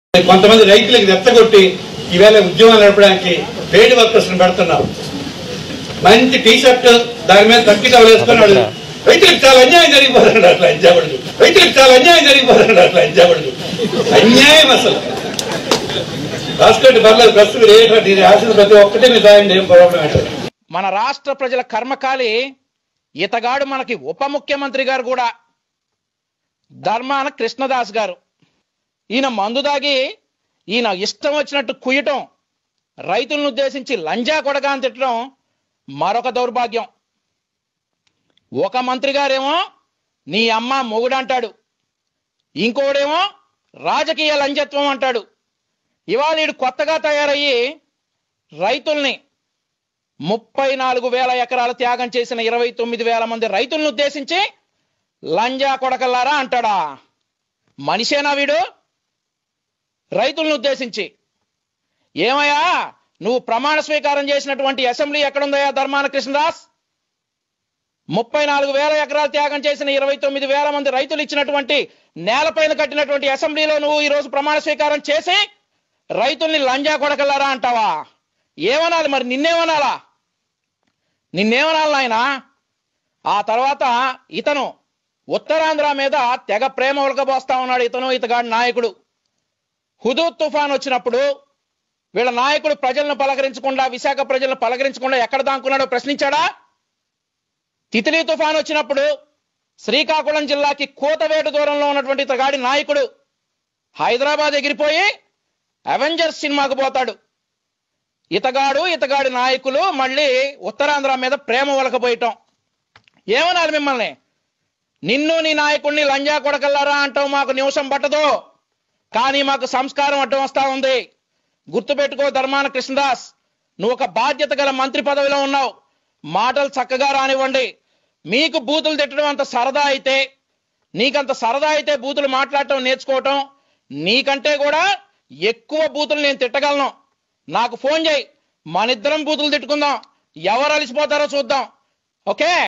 కొంతమంది రైతులకు రెచ్చగొట్టి ఈవేళ ఉద్యమాలు నడపడానికి పేడ్ వర్కర్స్ పెడుతున్నాం మంచి టీ షర్ట్ దాని మీద తక్కి టవల్ వేసుకున్నాడు రైతులకు చాలా అన్యాయం జరిగిపోతున్నాడు అట్లా అంజాబడుదు రైతులకు చాలా అన్యాయం జరిగిపోతున్నాడు అట్లా అంజాబడుదు అన్యాయం అసలు రాసుకోండి పర్లేదు ప్రస్తుతం మీరు ఏ నేను రాసిన ప్రతి ఒక్కటే మీరు రాయండి ఏం ప్రాబ్లం అంటే మన రాష్ట్ర ప్రజల కర్మకాలి ఇతగాడు మనకి ఉప ముఖ్యమంత్రి గారు కూడా ధర్మాన కృష్ణదాస్ గారు ఈయన మందు దాగి ఈయన ఇష్టం వచ్చినట్టు కుయ్యటం రైతులను ఉద్దేశించి లంజా కొడగా అని తిట్టడం మరొక దౌర్భాగ్యం ఒక మంత్రి గారేమో నీ అమ్మ మొగుడు అంటాడు ఇంకోడేమో రాజకీయ లంజత్వం అంటాడు ఇవాళ వీడు కొత్తగా తయారయ్యి రైతుల్ని ముప్పై నాలుగు వేల ఎకరాలు త్యాగం చేసిన ఇరవై తొమ్మిది వేల మంది రైతులను ఉద్దేశించి లంజా కొడకల్లారా అంటాడా మనిషేనా వీడు రైతులను ఉద్దేశించి ఏమయ్యా నువ్వు ప్రమాణ స్వీకారం చేసినటువంటి అసెంబ్లీ ఎక్కడుందయ్యా ధర్మాన కృష్ణదాస్ ముప్పై నాలుగు వేల ఎకరాలు త్యాగం చేసిన ఇరవై తొమ్మిది వేల మంది రైతులు ఇచ్చినటువంటి నేలపైన కట్టినటువంటి అసెంబ్లీలో నువ్వు ఈ రోజు ప్రమాణ స్వీకారం చేసి రైతుల్ని లంజా కొడకల్లారా అంటావా ఏమనాలి మరి నిన్నేమనాలా నిన్నేమనాలి నాయన ఆ తర్వాత ఇతను ఉత్తరాంధ్ర మీద తెగ ప్రేమ ఉలకబోస్తా ఉన్నాడు ఇతను ఇతగాడి నాయకుడు హుదూద్ తుఫాన్ వచ్చినప్పుడు వీళ్ళ నాయకుడు ప్రజలను పలకరించకుండా విశాఖ ప్రజలను పలకరించకుండా ఎక్కడ దాక్కున్నాడో ప్రశ్నించాడా తితిలీ తుఫాన్ వచ్చినప్పుడు శ్రీకాకుళం జిల్లాకి కోతవేటు దూరంలో ఉన్నటువంటి ఇతగాడి నాయకుడు హైదరాబాద్ ఎగిరిపోయి అవెంజర్స్ సినిమాకు పోతాడు ఇతగాడు ఇతగాడి నాయకులు మళ్ళీ ఉత్తరాంధ్ర మీద ప్రేమ ఒలకపోయటం ఏమనాలి మిమ్మల్ని నిన్ను నీ నాయకుడిని లంజా కొడకల్లారా అంటావు మాకు నిమిషం పట్టదు కానీ మాకు సంస్కారం అడ్డం వస్తా ఉంది గుర్తుపెట్టుకో ధర్మాన కృష్ణదాస్ నువ్వు ఒక బాధ్యత గల మంత్రి పదవిలో ఉన్నావు మాటలు చక్కగా రానివ్వండి మీకు బూతులు తిట్టడం అంత సరదా అయితే నీకంత సరదా అయితే బూతులు మాట్లాడటం నేర్చుకోవటం నీకంటే కూడా ఎక్కువ బూతులు నేను తిట్టగలను నాకు ఫోన్ చేయి మనిద్దరం బూతులు తిట్టుకుందాం ఎవరు అలిసిపోతారో చూద్దాం ఓకే